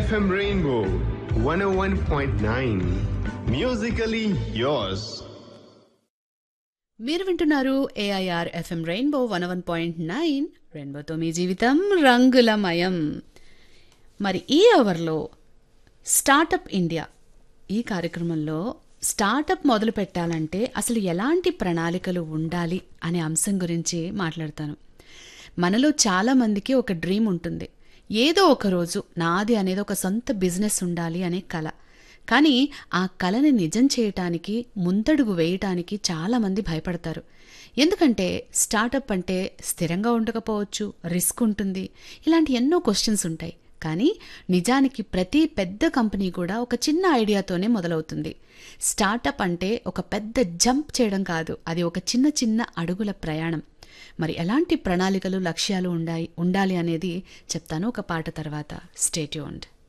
FM Rainbow 101.9. Musically yours. మీరు వింటున్నారు AIR FM rainbow one one point nine రెయిన్బోతో మీ జీవితం రంగులమయం మరి ఈ అవర్లో స్టార్టప్ ఇండియా ఈ కార్యక్రమంలో స్టార్టప్ మొదలు పెట్టాలంటే అసలు ఎలాంటి ప్రణాళికలు ఉండాలి అనే అంశం గురించి మాట్లాడతాను మనలో చాలామందికి ఒక డ్రీమ్ ఉంటుంది ఏదో ఒక రోజు నాది అనేది ఒక సొంత బిజినెస్ ఉండాలి అనే కళ కానీ ఆ కళని నిజం చేయటానికి ముందడుగు వేయటానికి చాలామంది భయపడతారు ఎందుకంటే స్టార్టప్ అంటే స్థిరంగా ఉండకపోవచ్చు రిస్క్ ఉంటుంది ఇలాంటి ఎన్నో క్వశ్చన్స్ ఉంటాయి కానీ నిజానికి ప్రతి పెద్ద కంపెనీ కూడా ఒక చిన్న ఐడియాతోనే మొదలవుతుంది స్టార్టప్ అంటే ఒక పెద్ద జంప్ చేయడం కాదు అది ఒక చిన్న చిన్న అడుగుల ప్రయాణం మరి ఎలాంటి ప్రణాళికలు లక్ష్యాలు ఉండాయి ఉండాలి అనేది చెప్తాను ఒక పాట తర్వాత స్టేట్యూన్డ్